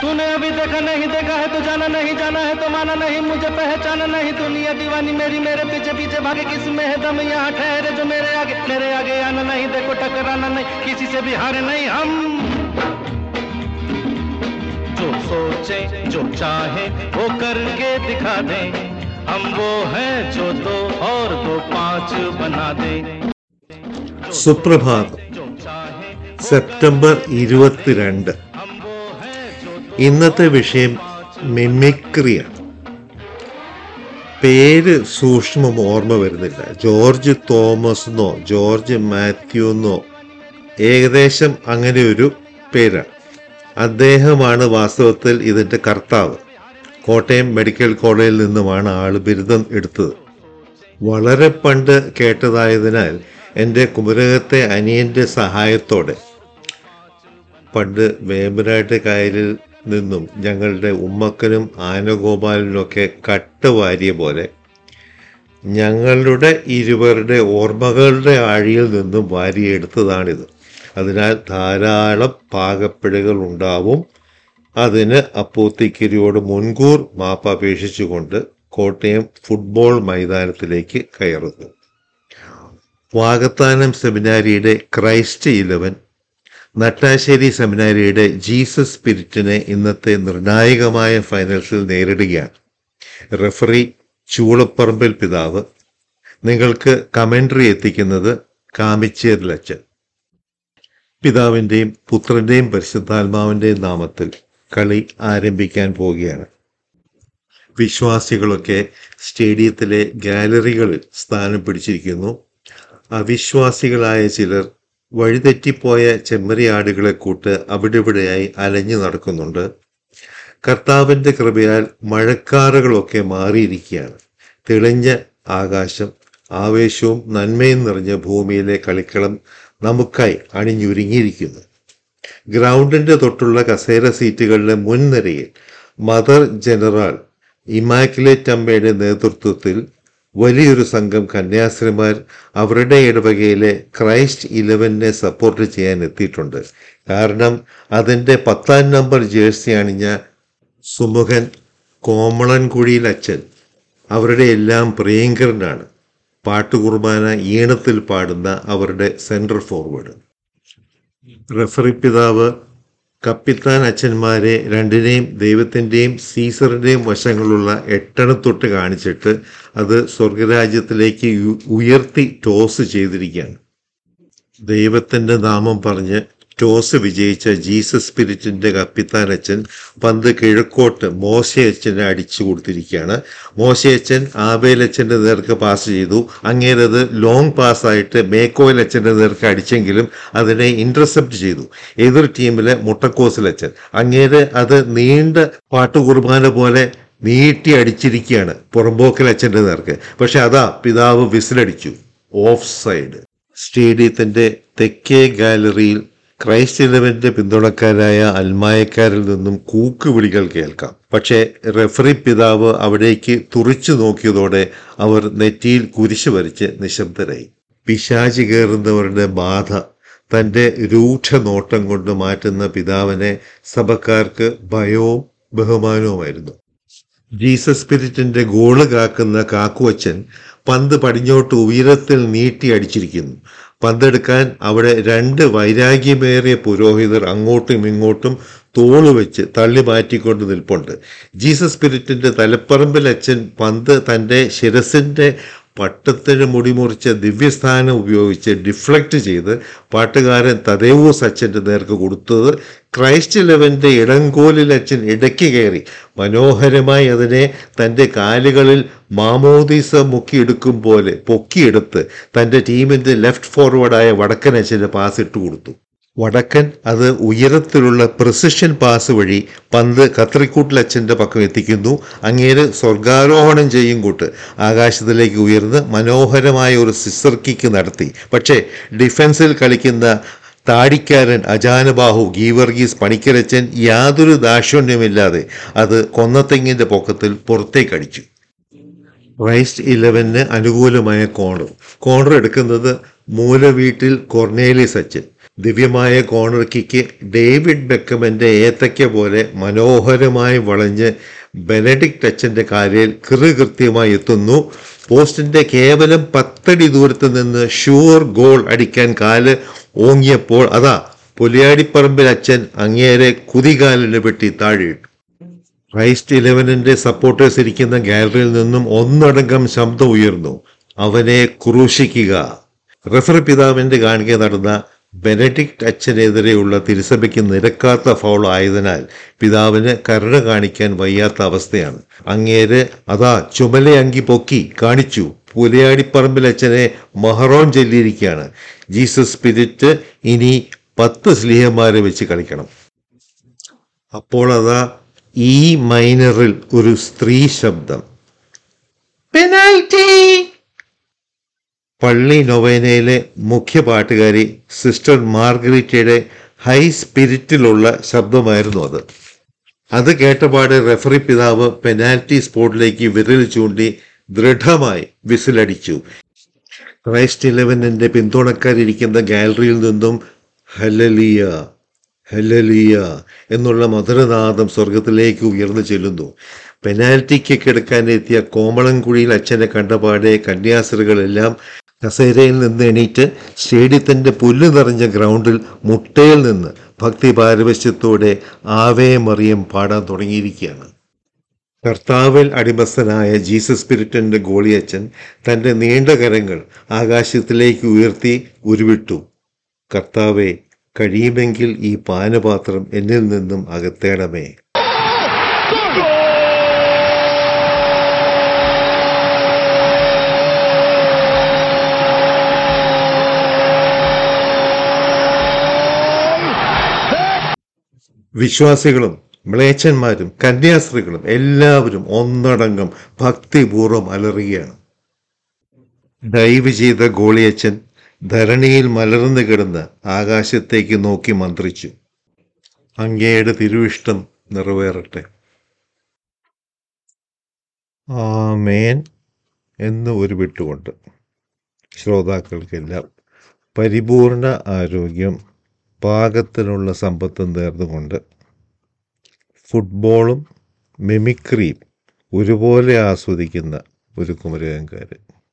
तूने अभी देखा नहीं देखा है तो जाना नहीं जाना है तो माना नहीं मुझे पहचाना नहीं दुनिया दीवानी मेरी मेरे पीछे पीछे भागे किस में है दम यहाँ ठहरे जो मेरे आगे मेरे आगे आना नहीं देखो टकराना नहीं किसी से भी हारे नहीं हम जो सोचे जो चाहे वो करके दिखा दे हम वो हैं जो दो और दो पांच बना दे സുപ്രഭാതം जो चाहे സെപ്റ്റംബർ ഇരുപത്തിരണ്ട് हम वो हैं जो दो ഇന്നത്തെ വിഷയം മിമിക്രിയാണ് പേര് സൂക്ഷ്മം ഓർമ്മ വരുന്നില്ല ജോർജ് തോമസ് എന്നോ ജോർജ് മാത്യു എന്നോ ഏകദേശം അങ്ങനെ ഒരു പേരാണ് അദ്ദേഹമാണ് വാസ്തവത്തിൽ ഇതിൻ്റെ കർത്താവ് കോട്ടയം മെഡിക്കൽ കോളേജിൽ നിന്നുമാണ് ആൾ ബിരുദം എടുത്തത് വളരെ പണ്ട് കേട്ടതായതിനാൽ എൻ്റെ കുമരകത്തെ അനിയൻ്റെ സഹായത്തോടെ പണ്ട് വേമ്പനാട്ട് കായലിൽ നിന്നും ഞങ്ങളുടെ ഉമ്മക്കനും ആനഗോപാലനുമൊക്കെ കട്ട് വാരിയ പോലെ ഞങ്ങളുടെ ഇരുവരുടെ ഓർമ്മകളുടെ ആഴിയിൽ നിന്നും വാരിയെടുത്തതാണിത് അതിനാൽ ധാരാളം പാകപ്പിഴകൾ ഉണ്ടാവും അതിന് അപ്പൂത്തിക്കിരിയോട് മുൻകൂർ മാപ്പപേക്ഷിച്ചുകൊണ്ട് കോട്ടയം ഫുട്ബോൾ മൈതാനത്തിലേക്ക് കയറുന്നു വാകത്താനം സെമിനാരിയുടെ ക്രൈസ്റ്റ് ഇലവൻ നട്ടാശ്ശേരി സെമിനാരിയുടെ ജീസസ് സ്പിരിറ്റിനെ ഇന്നത്തെ നിർണായകമായ ഫൈനൽസിൽ നേരിടുകയാണ് റഫറി ചൂളപ്പറമ്പിൽ പിതാവ് നിങ്ങൾക്ക് കമൻട്രി എത്തിക്കുന്നത് കാമിച്ചേരിലച്ചൻ പിതാവിൻ്റെയും പുത്രൻ്റെയും പരിശുദ്ധാത്മാവിൻ്റെയും നാമത്തിൽ കളി ആരംഭിക്കാൻ പോവുകയാണ് വിശ്വാസികളൊക്കെ സ്റ്റേഡിയത്തിലെ ഗാലറികളിൽ സ്ഥാനം പിടിച്ചിരിക്കുന്നു അവിശ്വാസികളായ ചിലർ വഴിതെറ്റിപ്പോയ ചെമ്മരിയാടുകളെ കൂട്ട് അവിടെ ഇവിടെയായി അലഞ്ഞു നടക്കുന്നുണ്ട് കർത്താവിൻ്റെ കൃപയാൽ മഴക്കാറുകളൊക്കെ മാറിയിരിക്കുകയാണ് തെളിഞ്ഞ ആകാശം ആവേശവും നന്മയും നിറഞ്ഞ ഭൂമിയിലെ കളിക്കളം നമുക്കായി അണിഞ്ഞൊരുങ്ങിയിരിക്കുന്നു ഗ്രൗണ്ടിന്റെ തൊട്ടുള്ള കസേര സീറ്റുകളിലെ മുൻനിരയിൽ മദർ ജനറൽ ഇമാക്കുലേറ്റ് അമ്മയുടെ നേതൃത്വത്തിൽ വലിയൊരു സംഘം കന്യാസ്ത്രീമാർ അവരുടെ ഇടവകയിലെ ക്രൈസ്റ്റ് ഇലവനെ സപ്പോർട്ട് ചെയ്യാൻ എത്തിയിട്ടുണ്ട് കാരണം അതിൻ്റെ പത്താം നമ്പർ ജേഴ്സി അണിഞ്ഞ സുമുഖൻ കോമളൻകുഴിയിൽ അച്ഛൻ അവരുടെ എല്ലാം പ്രിയങ്കരനാണ് പാട്ടുകുർബാന ഈണത്തിൽ പാടുന്ന അവരുടെ സെൻട്രൽ ഫോർവേഡ് റഫറി പിതാവ് കപ്പിത്താൻ അച്ഛന്മാരെ രണ്ടിനെയും ദൈവത്തിൻ്റെയും സീസറിൻ്റെയും വശങ്ങളുള്ള എട്ടണത്തൊട്ട് കാണിച്ചിട്ട് അത് സ്വർഗരാജ്യത്തിലേക്ക് ഉ- ഉയർത്തി ടോസ് ചെയ്തിരിക്കുകയാണ് ദൈവത്തിൻ്റെ നാമം പറഞ്ഞ് ടോസ് വിജയിച്ച ജീസസ് സ്പിരിറ്റിന്റെ കപ്പിത്താൻ അച്ഛൻ പന്ത് കിഴക്കോട്ട് മോശയച്ഛനെ അടിച്ചു കൊടുത്തിരിക്കുകയാണ് മോശയച്ഛൻ ആബേലച്ഛൻ്റെ നേർക്ക് പാസ് ചെയ്തു അങ്ങേരത് ലോങ് പാസ്സായിട്ട് മേക്കോയിൽ അച്ഛൻ്റെ നേർക്ക് അടിച്ചെങ്കിലും അതിനെ ഇന്റർസെപ്റ്റ് ചെയ്തു എതിർ ടീമിലെ മുട്ടക്കോസിലച്ഛൻ അങ്ങേര് അത് നീണ്ട പാട്ടുകുർബാന പോലെ നീട്ടി അടിച്ചിരിക്കുകയാണ് പുറമ്പോക്കൽ അച്ഛൻ്റെ നേർക്ക് പക്ഷെ അതാ പിതാവ് വിസിലടിച്ചു ഓഫ് സൈഡ് സ്റ്റേഡിയത്തിന്റെ തെക്കേ ഗാലറിയിൽ ക്രൈസ്റ്റ് ഇലവന്റെ പിന്തുണക്കാരായ അൽമായക്കാരിൽ നിന്നും കൂക്കുവിളികൾ കേൾക്കാം പക്ഷേ റെഫറി പിതാവ് അവിടേക്ക് തുറിച്ചു നോക്കിയതോടെ അവർ നെറ്റിയിൽ കുരിശ് വരച്ച് നിശബ്ദരായി പിശാചി കയറുന്നവരുടെ ബാധ തന്റെ രൂക്ഷ നോട്ടം കൊണ്ട് മാറ്റുന്ന പിതാവിനെ സഭക്കാർക്ക് ഭയവും ബഹുമാനവുമായിരുന്നു ജീസസ് സ്പിരിറ്റിന്റെ ഗോള് കാക്കുന്ന കാക്കുവച്ചൻ പന്ത് പടിഞ്ഞോട്ട് ഉയരത്തിൽ നീട്ടി അടിച്ചിരിക്കുന്നു പന്തെടുക്കാൻ അവിടെ രണ്ട് വൈരാഗ്യമേറിയ പുരോഹിതർ അങ്ങോട്ടും ഇങ്ങോട്ടും തോള് വെച്ച് തള്ളി മാറ്റിക്കൊണ്ട് നിൽപ്പുണ്ട് ജീസസ് സ്പിരിറ്റിന്റെ തലപ്പറമ്പിൽ അച്ഛൻ പന്ത് തൻ്റെ ശിരസിന്റെ പട്ടത്തിന് മുടിമുറിച്ച ദിവ്യസ്ഥാനം ഉപയോഗിച്ച് ഡിഫ്ലക്റ്റ് ചെയ്ത് പാട്ടുകാരൻ തദേവൂസ് അച്ഛൻ്റെ നേർക്ക് കൊടുത്തത് ക്രൈസ്റ്റ് ലെവൻ്റെ ഇടങ്കോലിൽ അച്ഛൻ ഇടയ്ക്ക് കയറി മനോഹരമായി അതിനെ തൻ്റെ കാലുകളിൽ മാമോദീസ മുക്കിയെടുക്കും പോലെ പൊക്കിയെടുത്ത് തൻ്റെ ടീമിൻ്റെ ലെഫ്റ്റ് ഫോർവേഡായ വടക്കൻ അച്ഛന് പാസ് ഇട്ട് കൊടുത്തു വടക്കൻ അത് ഉയരത്തിലുള്ള പ്രിസിഷൻ പാസ് വഴി പന്ത് കത്രിക്കൂട്ടിലച്ഛൻ്റെ പക്കം എത്തിക്കുന്നു അങ്ങേര് സ്വർഗാരോഹണം ചെയ്യും കൂട്ട് ആകാശത്തിലേക്ക് ഉയർന്ന് മനോഹരമായ ഒരു സിസർ കിക്ക് നടത്തി പക്ഷേ ഡിഫൻസിൽ കളിക്കുന്ന താടിക്കാരൻ അജാനബാഹു ഗീവർഗീസ് പണിക്കരച്ചൻ യാതൊരു ദാക്ഷിണ്യമില്ലാതെ അത് കൊന്നത്തെങ്ങിൻ്റെ പൊക്കത്തിൽ പുറത്തേക്കടിച്ചു റൈസ്റ്റ് ഇലവന് അനുകൂലമായ കോർണർ കോർണർ എടുക്കുന്നത് മൂലവീട്ടിൽ കൊർണേലിയസ് അച്ഛൻ ദിവ്യമായ കോർണർ കിക്ക് ഡേവിഡ് ബെക്കമന്റെ ഏത്തയ്ക്ക പോലെ മനോഹരമായി വളഞ്ഞ് ബെനഡിക്ട് അച്ഛന്റെ കാലിൽ കൃത്യമായി എത്തുന്നു പോസ്റ്റിന്റെ കേവലം പത്തടി ദൂരത്ത് നിന്ന് ഷുവർ ഗോൾ അടിക്കാൻ കാല് ഓങ്ങിയപ്പോൾ അതാ പുലിയാടിപ്പറമ്പിൽ അച്ഛൻ അങ്ങേരെ കുതികാലിന് വെട്ടി താഴെയിട്ടു ക്രൈസ്റ്റ് ഇലവനിന്റെ സപ്പോർട്ടേഴ്സ് ഇരിക്കുന്ന ഗാലറിയിൽ നിന്നും ഒന്നടങ്കം ശബ്ദം ഉയർന്നു അവനെ ക്രൂശിക്കുക റഫർ പിതാവിന്റെ കാണിക നടന്ന ബെനഡിക്ട് അച്ഛനെതിരെയുള്ള തിരുസഭയ്ക്ക് നിരക്കാത്ത ഫൗൾ ആയതിനാൽ പിതാവിന് കരുണ കാണിക്കാൻ വയ്യാത്ത അവസ്ഥയാണ് അങ്ങേര് അതാ ചുമലയങ്കി പൊക്കി കാണിച്ചു പുലയാടിപ്പറമ്പിൽ അച്ഛനെ മഹറോൺ ചൊല്ലിയിരിക്കുകയാണ് ജീസസ് സ്പിരിറ്റ് ഇനി പത്ത് സ്ലീഹന്മാരെ വെച്ച് കളിക്കണം അപ്പോൾ അതാ ഈ മൈനറിൽ ഒരു സ്ത്രീ ശബ്ദം പെനാൽറ്റി പള്ളി നൊവേനയിലെ മുഖ്യ പാട്ടുകാരി സിസ്റ്റർ മാർഗരിറ്റയുടെ ഹൈ സ്പിരിറ്റിലുള്ള ശബ്ദമായിരുന്നു അത് അത് കേട്ടപാട് റെഫറി പിതാവ് പെനാൽറ്റി സ്പോട്ടിലേക്ക് വിരൽ ചൂണ്ടി ദൃഢമായി വിസിലടിച്ചു ക്രൈസ്റ്റ് ഇലവനിന്റെ പിന്തുണക്കാരിരിക്കുന്ന ഗാലറിയിൽ നിന്നും ഹലലിയ ഹലലിയ എന്നുള്ള മധുരനാദം സ്വർഗത്തിലേക്ക് ഉയർന്നു ചെല്ലുന്നു പെനാൽറ്റിക്ക് കിടക്കാനെത്തിയ കോമളംകുഴിയിൽ അച്ഛനെ കണ്ടപാടെ കന്യാസ്ത്രീകളെല്ലാം കസേരയിൽ നിന്ന് എണീറ്റ് സ്റ്റേഡിയത്തിന്റെ പുല്ല് നിറഞ്ഞ ഗ്രൗണ്ടിൽ മുട്ടയിൽ നിന്ന് ഭക്തി പാരവശ്യത്തോടെ ആവേ മറിയം പാടാൻ തുടങ്ങിയിരിക്കുകയാണ് കർത്താവിൽ അടിമസ്ഥനായ ജീസസ് സ്പിരിറ്റിന്റെ ഗോളിയച്ചൻ തന്റെ നീണ്ട കരങ്ങൾ ആകാശത്തിലേക്ക് ഉയർത്തി ഉരുവിട്ടു കർത്താവെ കഴിയുമെങ്കിൽ ഈ പാനപാത്രം എന്നിൽ നിന്നും അകത്തേണമേ വിശ്വാസികളും മ്ലേച്ഛന്മാരും കന്യാസ്ത്രീകളും എല്ലാവരും ഒന്നടങ്കം ഭക്തിപൂർവ്വം അലറുകയാണ് ഡൈവ് ചെയ്ത ഗോളിയച്ചൻ ധരണിയിൽ മലർന്നു കിടന്ന് ആകാശത്തേക്ക് നോക്കി മന്ത്രിച്ചു അങ്ങയുടെ തിരുവിഷ്ടം നിറവേറട്ടെ ആമേൻ എന്ന് ഒരു വിട്ടുകൊണ്ട് ശ്രോതാക്കൾക്കെല്ലാം പരിപൂർണ ആരോഗ്യം പാകത്തിനുള്ള സമ്പത്തും നേർന്നുകൊണ്ട് ഫുട്ബോളും മിമിക്രിയും ഒരുപോലെ ആസ്വദിക്കുന്ന ഒരു കുമരകംകാരൻ